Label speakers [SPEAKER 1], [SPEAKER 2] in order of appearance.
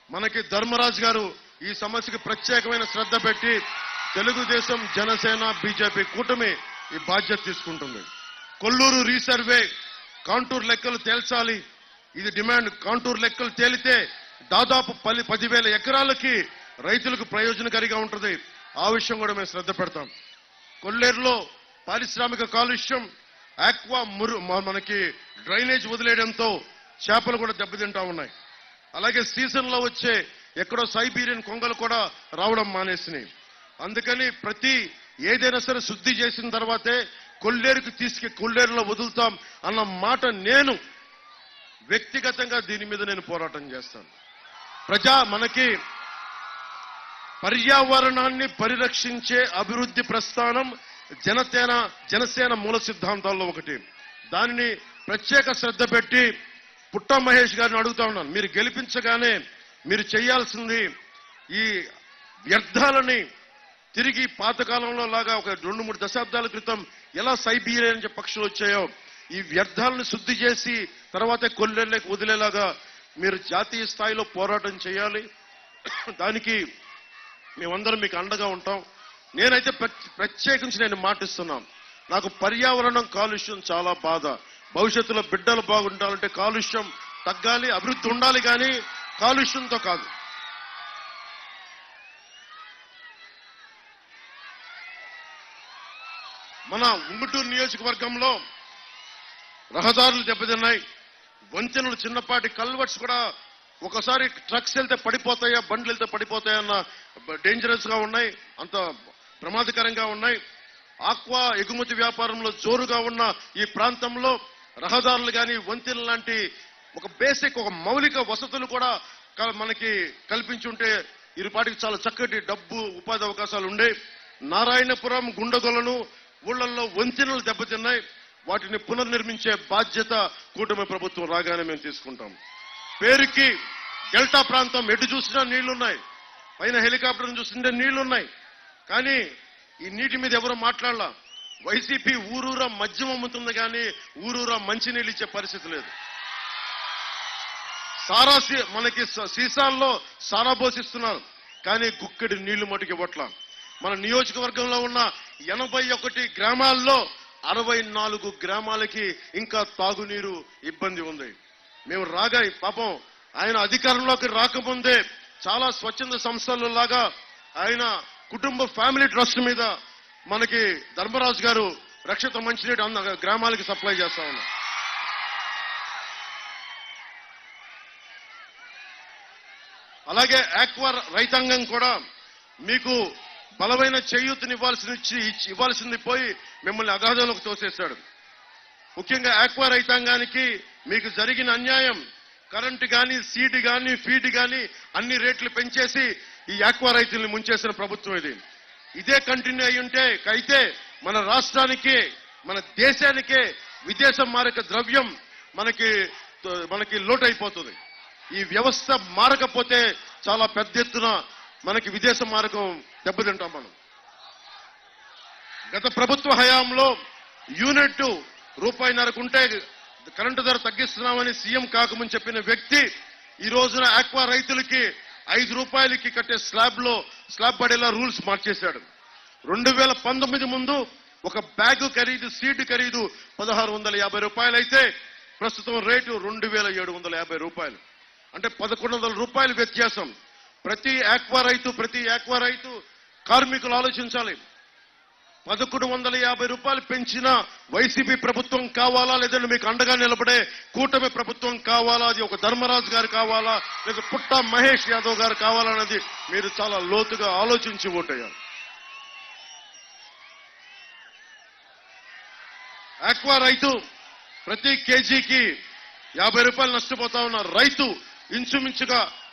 [SPEAKER 1] మనకి ధర్మరాజు గారు ఈ సమస్యకి ప్రత్యేకమైన శ్రద్ధ పెట్టి తెలుగుదేశం జనసేన బీజేపీ కూటమి ఈ బాధ్యత తీసుకుంటుంది కొల్లూరు రీసర్వే కాంటూర్ లెక్కలు తేల్చాలి ఇది డిమాండ్ కాంటూర్ లెక్కలు తేలితే దాదాపు పది పదివేల ఎకరాలకి రైతులకు ప్రయోజనకారిగా ఉంటుంది ఆ విషయం కూడా మేము శ్రద్ధ పెడతాం కొల్లేరులో పారిశ్రామిక కాలుష్యం ఆక్వా మురు మ- మనకి డ్రైనేజ్ వదిలేయడంతో చేపలు కూడా దెబ్బతింటా ఉన్నాయి అలాగే సీజన్ లో వచ్చే ఎక్కడో సైబీరియన్ కొంగలు కూడా రావడం మానేసినాయి అందుకని ప్రతి ఏదైనా సరే శుద్ధి చేసిన తర్వాతే కొల్లేరుకు తీసుకు కొల్లేరులో వదులుతాం అన్న మాట నేను వ్యక్తిగతంగా దీని మీద నేను పోరాటం చేస్తాను ప్రజా మనకి పర్యావరణాన్ని పరిరక్షించే అభివృద్ధి ప్రస్థానం జనసేన జనసేన మూల సిద్ధాంతాల్లో ఒకటి దానిని ప్రత్యేక శ్రద్ధ పెట్టి పుట్ట మహేష్ గారిని అడుగుతా ఉన్నాను మీరు గెలిపించగానే మీరు చేయాల్సింది ఈ వ్యర్థాలని తిరిగి పాతకాలంలో లాగా ఒక రెండు మూడు దశాబ్దాల క్రితం ఎలా సైబీరియన్ చెప్పి పక్షులు వచ్చాయో ఈ వ్యర్థాలను శుద్ధి చేసి తర్వాత కొల్లెళ్ళకి వదిలేలాగా మీరు జాతీయ స్థాయిలో పోరాటం చేయాలి దానికి మేమందరం మీకు అండగా ఉంటాం నేనైతే ప్రత్- ప్రత్యేకించి నేను మాటిస్తున్నాను నాకు పర్యావరణం కాలుష్యం చాలా బాధ భవిష్యత్తులో బిడ్డలు బాగుండాలంటే కాలుష్యం తగ్గాలి అభివృద్ధి ఉండాలి కానీ కాలుష్యంతో కాదు మన ఉంగుటూరు నియోజకవర్గంలో రహదారులు దెబ్బతిన్నాయి వంతెనలు చిన్నపాటి కల్వర్ట్స్ కూడా ఒకసారి ట్రక్స్ వెళ్తే పడిపోతాయా బండ్లు వెళ్తే పడిపోతాయన్న డేంజరస్ గా ఉన్నాయి అంత ప్రమాదకరంగా ఉన్నాయి ఆక్వా ఎగుమతి వ్యాపారంలో జోరుగా ఉన్న ఈ ప్రాంతంలో రహదారులు కానీ వంతెనలు లాంటి ఒక బేసిక్ ఒక మౌలిక వసతులు కూడా క- మనకి కల్పించుంటే ఇరుపాటికి చాలా చక్కటి డబ్బు ఉపాధి అవకాశాలు ఉండే నారాయణపురం గుండగొలను ఊళ్ళల్లో వంతెనలు దెబ్బతిన్నాయి వాటిని పునర్నిర్మించే బాధ్యత కూటమి ప్రభుత్వం రాగానే మేము తీసుకుంటాం పేరుకి డెల్టా ప్రాంతం ఎటు చూసినా నీళ్లున్నాయి పైన హెలికాప్టర్ చూస్తుంటే నీళ్లున్నాయి కానీ ఈ నీటి మీద ఎవరు మాట్లాడలా వైసీపీ ఊరూరా మద్యం అమ్ముతుంది కానీ ఊరూరా మంచినీళ్ళు ఇచ్చే పరిస్థితి లేదు సారా సీ- మనకి స- సీసాల్లో సారా పోసిస్తున్నారు కానీ గుక్కడి నీళ్లు మటుకు ఇవ్వట్ల మన నియోజకవర్గంలో ఉన్న ఎనభై ఒకటి గ్రామాల్లో అరవై నాలుగు గ్రామాలకి ఇంకా తాగునీరు ఇబ్బంది ఉంది మేము రాగా పాపం ఆయన అధికారంలోకి రాకముందే చాలా స్వచ్ఛంద సంస్థల లాగా ఆయన కుటుంబ ఫ్యామిలీ ట్రస్ట్ మీద మనకి ధర్మరాజు గారు రక్షిత మంచినీటి అన్న గ్రామాలకి సప్లై చేస్తా ఉన్నారు అలాగే ఆక్వా రైతాంగం కూడా మీకు బలమైన చేయూతనివ్వాల్సిన ఇచ్చి ఇచ్చి- ఇవ్వాల్సింది పోయి మిమ్మల్ని అగాధంలోకి తోసేశాడు ముఖ్యంగా ఆక్వా రైతాంగానికి మీకు జరిగిన అన్యాయం కరెంటు కానీ సీడ్ కానీ ఫీడ్ కానీ అన్ని రేట్లు పెంచేసి ఈ ఆక్వా రైతుల్ని ముంచేసిన ప్రభుత్వం ఇది ఇదే కంటిన్యూ అయి ఉంటే అయితే మన రాష్ట్రానికి మన దేశానికే విదేశ మారక ద్రవ్యం మనకి మనకి లోటైపోతుంది ఈ వ్యవస్థ మారకపోతే చాలా పెద్ద ఎత్తున మనకి విదేశ మారకం దెబ్బతింటాం మనం గత ప్రభుత్వ హయాంలో యూనిట్ రూపాయిన్నరకు ఉంటే కరెంటు ధర తగ్గిస్తున్నామని సీఎం కాకముందు చెప్పిన వ్యక్తి ఈ రోజున ఆక్వా రైతులకి ఐదు రూపాయలకి కట్టే స్లాబ్ లో స్లాబ్ పడేలా రూల్స్ మార్చేశాడు రెండు వేల పంతొమ్మిది ముందు ఒక బ్యాగ్ ఖరీదు సీడ్ ఖరీదు పదహారు వందల యాభై రూపాయలు అయితే ప్రస్తుతం రేటు రెండు వేల ఏడు వందల యాభై రూపాయలు అంటే పదకొండు వందల రూపాయల వ్యత్యాసం ప్రతి ఆక్వా రైతు ప్రతి ఆక్వా రైతు కార్మికులు ఆలోచించాలి పదకొండు వందల యాభై రూపాయలు పెంచిన వైసీపీ ప్రభుత్వం కావాలా లేదంటే మీకు అండగా నిలబడే కూటమి ప్రభుత్వం కావాలా అది ఒక ధర్మరాజు గారు కావాలా లేదా పుట్ట మహేష్ యాదవ్ గారు కావాలా అనేది మీరు చాలా లోతుగా ఆలోచించి ఓటయ్యారు ఆక్వా రైతు ప్రతి కేజీకి యాభై రూపాయలు నష్టపోతా ఉన్న రైతు ఇంచుమించుగా